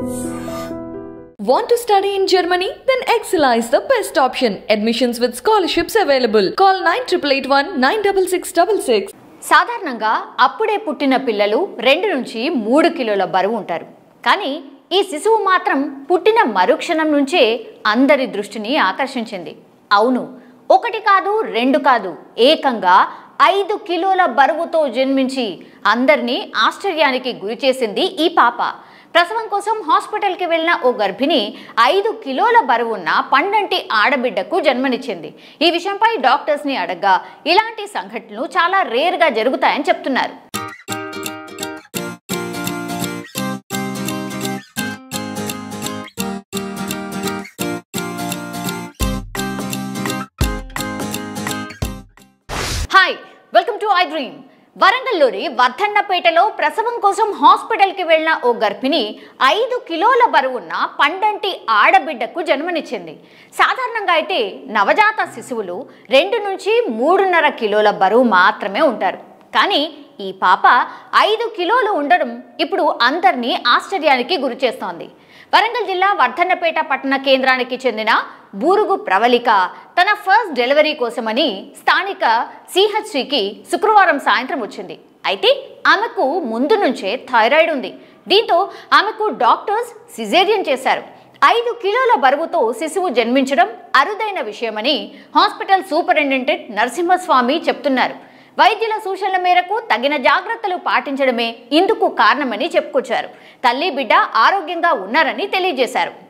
Want to study in Germany? Then Excella is the best option. Admissions with scholarships available. Call 9881 96666. సాధారణంగా అప్పుడే పుట్టిన పిల్లలు రెండు నుంచి మూడు కిలోల బరువు ఉంటారు కానీ ఈ శిశువు మాత్రం పుట్టిన మరుక్షణం నుంచే అందరి దృష్టిని ఆకర్షించింది అవును ఒకటి కాదు రెండు కాదు ఏకంగా ఐదు కిలోల బరువుతో జన్మించి అందరినీ ఆశ్చర్యానికి గురి చేసింది ఈ పాప ప్రసవం కోసం హాస్పిటల్కి వెళ్ళిన ఓ గర్భిణి ఐదు కిలోల బరువున్న పండంటి ఆడబిడ్డకు జన్మనిచ్చింది ఈ విషయంపై డాక్టర్స్ని అడగ్గా ఇలాంటి సంఘటనలు చాలా రేర్గా జరుగుతాయని చెప్తున్నారు hi welcome to I dream వరంగల్లోని వర్ధన్నపేటలో ప్రసవం కోసం హాస్పిటల్కి వెళ్ళిన ఓ గర్భిణి ఐదు కిలోల బరువున్న పండంటి ఆడబిడ్డకు జన్మనిచ్చింది సాధారణంగా అయితే నవజాత శిశువులు రెండు నుంచి మూడున్నర కిలోల బరువు మాత్రమే ఉంటారు కానీ ఈ పాప ఐదు కిలోలు ఉండడం ఇప్పుడు అందరినీ ఆశ్చర్యానికి గురిచేస్తోంది వరంగల్ జిల్లా వర్ధన్నపేట పట్టణ కేంద్రానికి చెందిన బూరుగు ప్రవళిక తన ఫస్ట్ డెలివరీ కోసమని స్థానిక సిహెచ్సికి శుక్రవారం సాయంత్రం వచ్చింది అయితే ఆమెకు ముందు నుంచే థైరాయిడ్ ఉంది దీంతో ఆమెకు డాక్టర్స్ సిజేరియన్ చేశారు ఐదు కిలోల బరువుతో శిశువు జన్మించడం అరుదైన విషయమని హాస్పిటల్ సూపరింటెండెంట్ నరసింహస్వామి చెప్తున్నారు వైద్యుల సూచనల మేరకు తగిన జాగ్రత్తలు పాటించడమే ఇందుకు కారణమని చెప్పుకొచ్చారు తల్లి బిడ్డ ఆరోగ్యంగా ఉన్నారని తెలియజేశారు